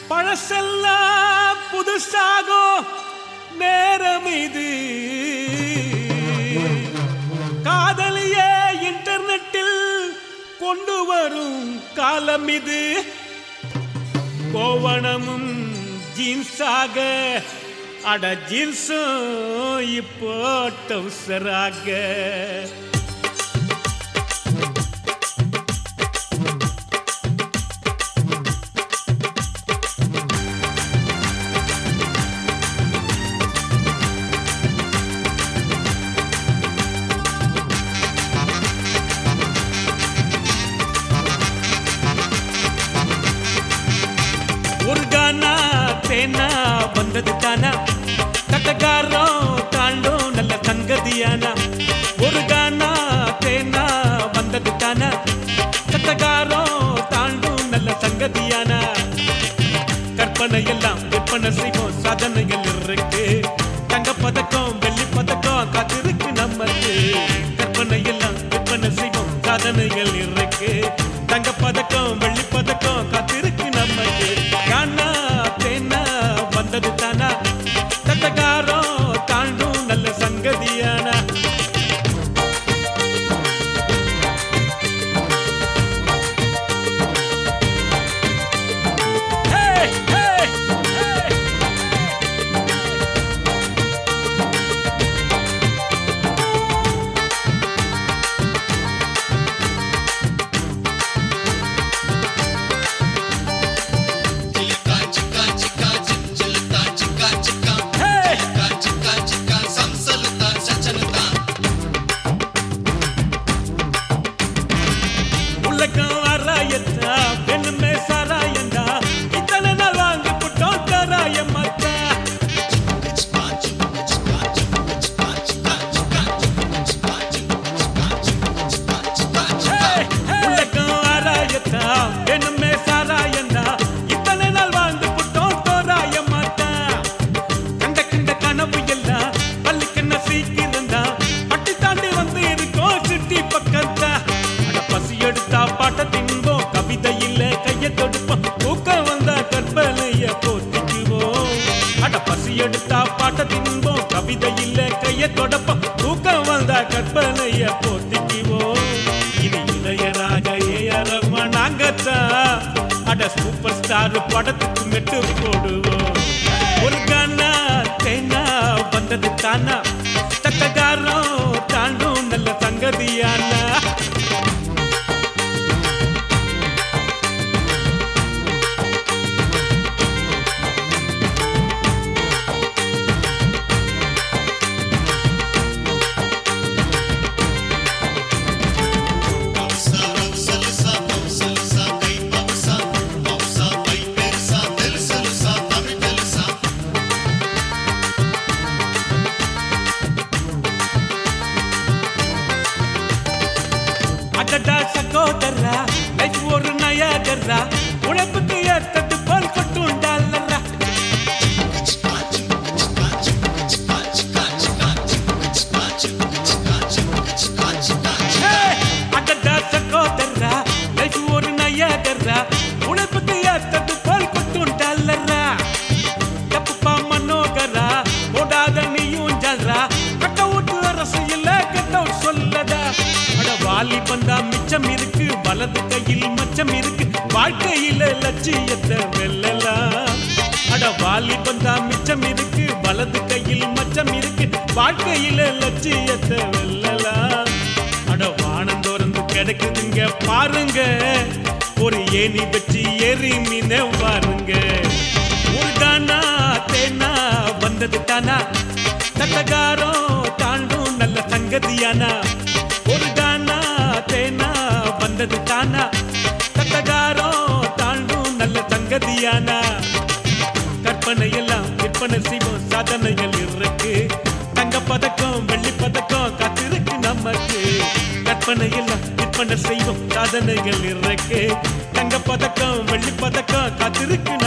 பழசெல்லாம் புதுசாகும் நேரம் இது காதலியே இன்டர்நெட்டில் கொண்டு வரும் காலம் இது கோவணமும் ஜீன்ஸாக அட ஜீன்ஸும் இப்போ டவுசராக ஒரு கானா தேனா வந்தது தானா கட்டக்காரம் தாண்டும் நல்ல சங்கதியானா ஒரு கானா தேனா வந்தது தானா கட்டக்காரம் தாண்டும் நல்ல சங்கதியானா கற்பனை எல்லாம் விற்பனை செய்வோம் சாதனைகள் இருக்கு தங்க பதக்கம் வெள்ளி பதக்கம் காத்திருக்கு நமக்கு கற்பனை எல்லாம் விற்பனை செய்வோம் சாதனைகள் இருக்கு தங்க பதக்கம் வெள்ளி பதக்கம் காத்திருக்கு நமக்கு கானா தேனா வந்தது தானா தட்டக்காரம் தாண்டும் நல்ல சங்கதியானா Hey, hey, hey. Hey! உலகம் வராயத்தா பெண்ணுமே சாராயந்தா இத்தனை நாள் வாங்கி புட்டோம் தராயம்மாத்தா Hey! உலகம் வராயத்தா பெண்ணுமே சாராயந்தா இத்தனை நாள் வாழ்ந்து புட்டோம் தோராயம்மாத்தா கண்ட கண்ட கனவு எல்லாம் பள்ளிக்கண்ண சீக்கிரந்தா பட்டி தாண்டி வந்து இருக்கோம் சிட்டி பக்கத்தா அட பசி எடுத்தா பாட்ட தின்போம் கவிதை இல்ல கைய தொடுப்போம் தூக்கம் வந்தா கற்பனைய போத்திக்குவோம் அட பசி எடுத்தா பாட்ட தின்போம் கவிதை இல்ல கைய தொடப்போம் தூக்கம் வந்தா கற்பனைய போத்திக்குவோம் இது இளையராக ஏறமா நாங்கத்தான் அட சூப்பர் ஸ்டார் படத்துக்கு மெட்டு போடுவோம் ஒரு கானா தேனா வந்தது தானா தட்டகாரம் தாண்டும் நல்ல சங்கதியானா அடடா சகோதரா லைஃப் ஒரு நயாகரா உழைப்புக்கு ஏத்தது போல் கொட்டும் டாலரா Hey! அடடா சகோதரா லைஃப் ஒரு நயாகரா உழைப்புக்கு ஏத்தது போல் கொட்டும் டாலரா தப்புப்பா மனோகரா ஓடாத நீயும் ஜல்ரா கட்ட ஓட்டு அரசு இல்ல கட்ட சொல்லதா அட வாலி பந்தா மிச்சம் இருக்கு வலது கையில் மச்சம் இருக்கு வாழ்க்கையில லட்சியத்தை வெல்லலாம் அட வாலி பந்தா மிச்சம் இருக்கு வலது கையில் மச்சம் இருக்கு வாழ்க்கையில லட்சியத்தை வெல்லலாம் அட வானம் திறந்து கிடைக்குதுங்க பாருங்க ஒரு ஏணி வச்சு ஏறி மீன பாருங்க ஒரு தானா தேனா வந்தது தானா தட்டகாரம் தாண்டும் நல்ல சங்கதியானா ஒரு தானா தேனா வந்தது தானா தட்டகாரம் தாண்டும் நல்ல சங்கதியானா கற்பனை எல்லாம் விற்பனை செய்வோம் சாதனைகள் இருக்கு தங்க பதக்கம் வெள்ளி பதக்கம் காத்திருக்கு நமக்கு கற்பனை எல்லாம் விற்பனை செய்வோம் சாதனைகள் இருக்கு தங்க பதக்கம் வெள்ளி பதக்கம் காத்திருக்கு